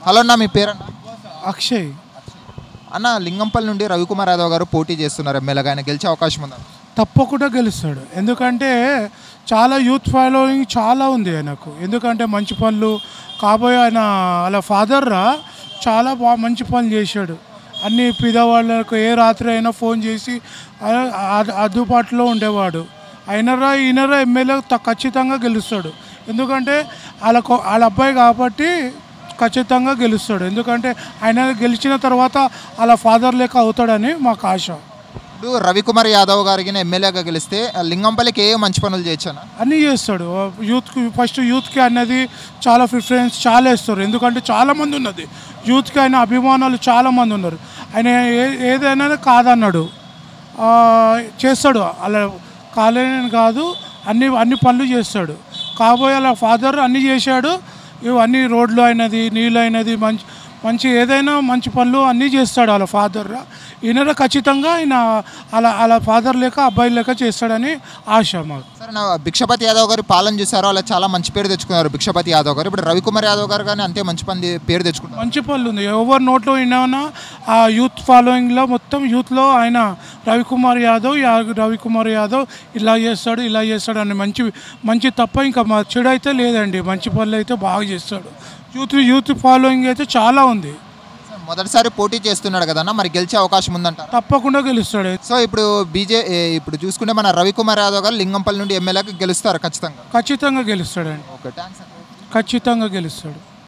hello అన్న మీ పేరన్న అక్షయ్ అన్న లింగంపల్లి నుండి రవికుమార్ యాదవ్ గారు పోటీ చేస్తున్నారు ఎమ్మెల్యేగా ఆయన గెలిచే అవకాశం ఉందా తప్పకుండా గెలుస్తాడు ఎందుకంటే చాలా యూత్ ఫాలోయింగ్ చాలా ఉంది ఆయనకు ఎందుకంటే మంచి పనులు కాబోయే ఆయన వాళ్ళ ఫాదర్ రా చాలా బాగా మంచి పనులు చేశాడు అన్ని పిదవాళ్ళకు ఏ రాత్రి అయినా ఫోన్ చేసి ఆ- ఆ- అందుబాటులో ఉండేవాడు అయినరా ఈయనరా ఎమ్మెల్యే త- ఖచ్చితంగా గెలుస్తాడు ఎందుకంటే వాళ్ళకు వాళ్ళ అబ్బాయి కాబట్టి ఖచ్చితంగా గెలుస్తాడు ఎందుకంటే ఆయన గెలిచిన తర్వాత వాళ్ళ ఫాదర్ లెక్క అవుతాడని మాకు ఆశ ఇప్పుడు రవికుమార్ యాదవ్ గారికి ఎమ్మెల్యేగా గెలిస్తే లింగంపల్లికి ఏ మంచి పనులు చేయొచ్చు అన్న అన్నీ చేస్తాడు యూత్కి ఫస్ట్ యూత్కి అన్నది చాలా ప్రిఫరెన్స్ చాలా ఇస్తారు ఎందుకంటే చాలామంది ఉన్నది యూత్కి ఆయన అభిమానాలు చాలామంది ఉన్నారు ఆయన ఏ ఏదైనా కాదన్నాడు ఆ, చేస్తాడు అలా కాలేని కాదు అన్ని అన్ని పనులు చేస్తాడు కాబోయే వాళ్ళ ఫాదర్ అన్నీ చేశాడు ఇవన్నీ రోడ్లు అయినది నీళ్ళు అయినది మంచి మంచి ఏదైనా మంచి పనులు అన్నీ చేస్తాడు వాళ్ళ ఫాదర్ ఈయన ఖచ్చితంగా ఆయన అలా వాళ్ళ ఫాదర్ లేక అబ్బాయి లేక చేస్తాడని ఆశ మాకు సరే నా భిక్షపతి యాదవ్ గారి పాలన చూసారో అలా చాలా మంచి పేరు తెచ్చుకున్నారు భిక్షపతి యాదవ్ గారు ఇప్పుడు రవికుమార్ యాదవ్ గారు కానీ అంతే మంచి పని పేరు తెచ్చుకున్నారు మంచి పనులు ఉంది ఎవరి నోట్లో విన్నా ఆ యూత్ ఫాలోయింగ్లో మొత్తం యూత్లో ఆయన రవికుమార్ యాదవ్ యా- రవికుమార్ యాదవ్ ఇలా చేస్తాడు ఇలా చేస్తాడు అని మంచి మంచి తప్ప ఇంకా మా చెడు అయితే లేదండి మంచి పనులు అయితే బాగా చేస్తాడు యూత్ యూత్ ఫాలోయింగ్ అయితే చాలా ఉంది మొదటిసారి పోటీ చేస్తున్నాడు కదన్న మరి గెలిచే అవకాశం ఉందంటారు తప్పకుండా గెలుస్తాడు సో ఇప్పుడు బీజే ఏ, ఇప్పుడు చూసుకుంటే మన రవికుమార్ యాదవ్ గారు లింగంపల్లి నుండి ఎమ్మెల్యేగా గెలుస్తారు ఖచ్చితంగా ఖచ్చితంగా గెలుస్తాడండి ఓకే థ్యాంక్స్ ఖచ్చితంగా గెలుస్తాడు